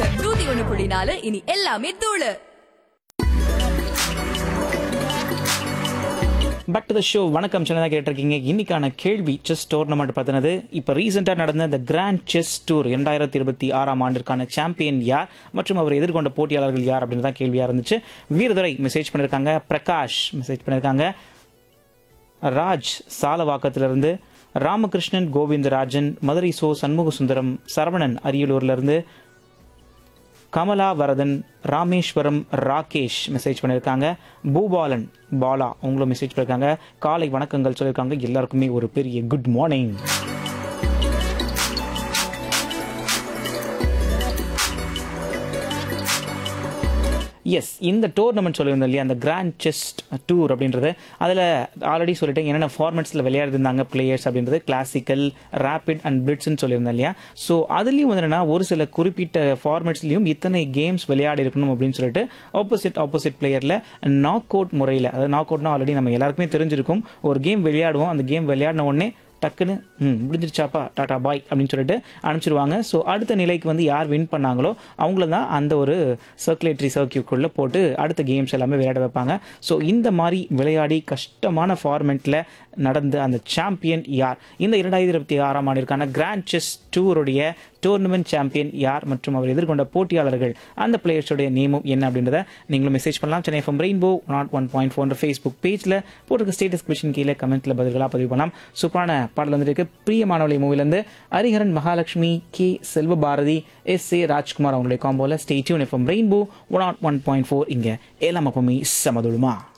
FM நூத்தி ஒண்ணு புள்ளி நாலு இனி எல்லாமே தூளு பேக் டு த ஷோ வணக்கம் சின்னதாக கேட்டிருக்கீங்க இன்னைக்கான கேள்வி செஸ் டோர்னமெண்ட் பார்த்தினது இப்போ ரீசெண்டாக நடந்த இந்த கிராண்ட் செஸ் டூர் இரண்டாயிரத்தி இருபத்தி ஆறாம் ஆண்டிற்கான சாம்பியன் யார் மற்றும் அவர் எதிர்கொண்ட போட்டியாளர்கள் யார் அப்படின்னு தான் கேள்வியாக இருந்துச்சு வீரதுரை மெசேஜ் பண்ணியிருக்காங்க பிரகாஷ் மெசேஜ் பண்ணியிருக்காங்க ராஜ் சாலவாக்கத்திலிருந்து ராமகிருஷ்ணன் கோவிந்தராஜன் மதுரை சோ சண்முக சுந்தரம் சரவணன் அரியலூர்லேருந்து கமலா வரதன் ராமேஸ்வரம் ராகேஷ் மெசேஜ் பண்ணியிருக்காங்க பூபாலன் பாலா அவங்களும் மெசேஜ் பண்ணியிருக்காங்க காலை வணக்கங்கள் சொல்லியிருக்காங்க எல்லாருக்குமே ஒரு பெரிய குட் மார்னிங் எஸ் இந்த டோர்னமெண்ட் சொல்லியிருந்தோம் இல்லையா அந்த கிராண்ட் செஸ்ட் டூர் அப்படின்றது அதில் ஆல்ரெடி சொல்லிட்டேன் என்னென்ன ஃபார்மேட்ஸில் விளையாடிருந்தாங்க பிளேயர்ஸ் அப்படின்றது கிளாசிக்கல் ரேபிட் அண்ட் பிளிட்ஸ்னு சொல்லியிருந்தேன் இல்லையா ஸோ அதுலேயும் வந்து என்னன்னா ஒரு சில குறிப்பிட்ட ஃபார்மேட்ஸ்லையும் இத்தனை கேம்ஸ் விளையாடி இருக்கணும் அப்படின்னு சொல்லிட்டு ஆப்போசிட் ஆப்போசிட் பிளேயரில் நாக் அவுட் முறையில் அதாவது நாக் அவுட்னா ஆல்ரெடி நம்ம எல்லாருக்குமே தெரிஞ்சிருக்கும் ஒரு கேம் விளையாடுவோம் அந்த கேம் விளையாடின உடனே டக்குன்னு ம் முடிஞ்சிருச்சாப்பா டாடா பாய் அப்படின்னு சொல்லிட்டு அனுப்பிச்சிருவாங்க ஸோ அடுத்த நிலைக்கு வந்து யார் வின் பண்ணாங்களோ அவங்கள தான் அந்த ஒரு சர்க்குலேட்டரி சர்க்கியூக்குள்ளே போட்டு அடுத்த கேம்ஸ் எல்லாமே விளையாட வைப்பாங்க ஸோ இந்த மாதிரி விளையாடி கஷ்டமான ஃபார்மெட்டில் நடந்த அந்த சாம்பியன் யார் இந்த இரண்டாயிரத்தி இருபத்தி ஆறாம் ஆண்டிற்கான கிராண்ட் செஸ் டூருடைய டோர்னமெண்ட் சாம்பியன் யார் மற்றும் அவர் எதிர்கொண்ட போட்டியாளர்கள் அந்த பிளேயர்ஸோடைய நேமும் என்ன அப்படின்றத நீங்களும் மெசேஜ் பண்ணலாம் Chennai FM rainbow naught one point four Facebook பேஜில் போட்டிருக்க ஸ்டேட்டஸ் கொஷின் கீழே கமெண்ட்டில் பதில்களாக பதிவு பண்ணலாம் சூப்பரான பாடல் வந்துருக்கு பிரியமானவளை மூவிலேருந்து Hariharan Mahalakshmi K Selvabharathi S A Rajkumar அவங்களுடைய காம்போல stay tune FM rainbow one naught one point four இங்கே ஏழாம் அப்பமே சமதுளுமா